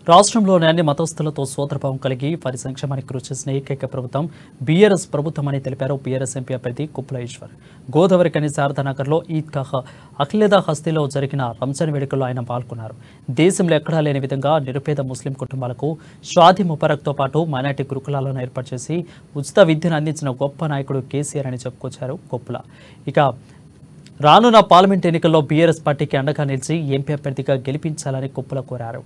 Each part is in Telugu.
రాష్ట్రంలోని అన్ని మతస్థులతో సోదరభావం కలిగి వారి సంక్షేమానికి కృషి చేసిన ఏకైక ప్రభుత్వం బీఆర్ఎస్ ప్రభుత్వం అని తెలిపారు బీఆర్ఎస్ ఎంపీ అభ్యర్థి కుప్పల ఈశ్వర్ గోదావరి కని శారదానగర్లో ఈద్గాహ్ అఖిలేదా హస్తీలో జరిగిన రంజాన్ వేడుకల్లో ఆయన పాల్గొన్నారు దేశంలో ఎక్కడా లేని విధంగా నిరుపేద ముస్లిం కుటుంబాలకు షాదీ ముబారక్తో పాటు మైనార్టీ గురుకులాలను ఏర్పాటు చేసి ఉచిత విద్యను అందించిన గొప్ప నాయకుడు కేసీఆర్ అని చెప్పుకొచ్చారు కొప్పుల ఇక రానున్న పార్లమెంట్ ఎన్నికల్లో బీఆర్ఎస్ పార్టీకి అండగా నిలిచి ఎంపీ అభ్యర్థిగా గెలిపించాలని కుప్పల కోరారు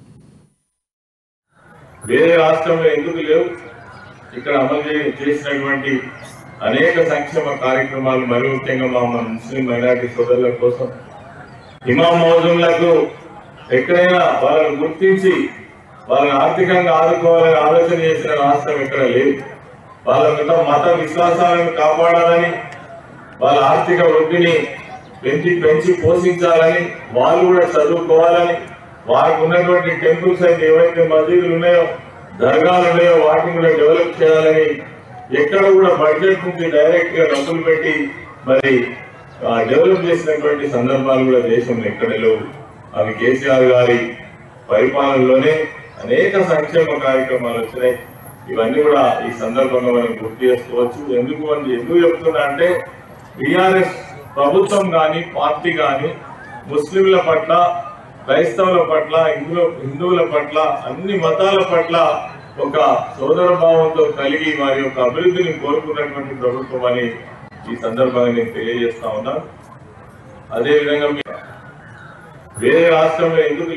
వేరే రాష్ట్రంలో ఎందుకు లేవు ఇక్కడ అమలు చే- చేసినటువంటి అనేక సంక్షేమ కార్యక్రమాలు మరి ముఖ్యంగా మా మన ముస్లిం మైనారిటీ సోదరుల కోసం ఇమాం మౌజులకు ఎక్కడైనా వాళ్ళని గుర్తించి వాళ్ళని ఆర్థికంగా ఆదుకోవాలని ఆలోచన చేసిన రాష్ట్రం ఎక్కడ లేదు వాళ్ళ మిగతా మత విశ్వాసాలను కాపాడాలని వాళ్ళ ఆర్థిక వృద్ధిని పెంచి పెంచి పోషించాలని వాళ్ళు కూడా చదువుకోవాలని వారికి ఉన్నటువంటి టెంపుల్స్ అయితే ఏవైతే మసీదులు ఉన్నాయో దర్గాలు ఉన్నాయో వాటిని కూడా డెవలప్ చేయాలని ఎక్కడ కూడా బడ్జెట్ నుంచి డైరెక్ట్ గా డబ్బులు పెట్టి మరి ఆ, డెవలప్ చేసినటువంటి సందర్భాలు కూడా దేశంలో ఎక్కడ లేవు అవి కేసీఆర్ గారి పరిపాలనలోనే అనేక సంక్షేమ కార్యక్రమాలు వచ్చినాయి ఇవన్నీ కూడా ఈ సందర్భంగా మనం గుర్తు చేసుకోవచ్చు ఎందుకు అని ఎందుకు చెప్తున్నా అంటే బీఆర్ఎస్ ప్రభుత్వం కానీ పార్టీ కానీ ముస్లింల పట్ల క్రైస్తవుల పట్ల హిందువుల హిందువుల పట్ల అన్ని మతాల పట్ల ఒక సోదర భావంతో కలిగి వారి యొక్క అభివృద్ధిని కోరుకున్నటువంటి ప్రభుత్వం అని ఈ సందర్భంగా నేను తెలియజేస్తా ఉన్నాను అదేవిధంగా మీ- వేరే రాష్ట్రంలో ఎందుకు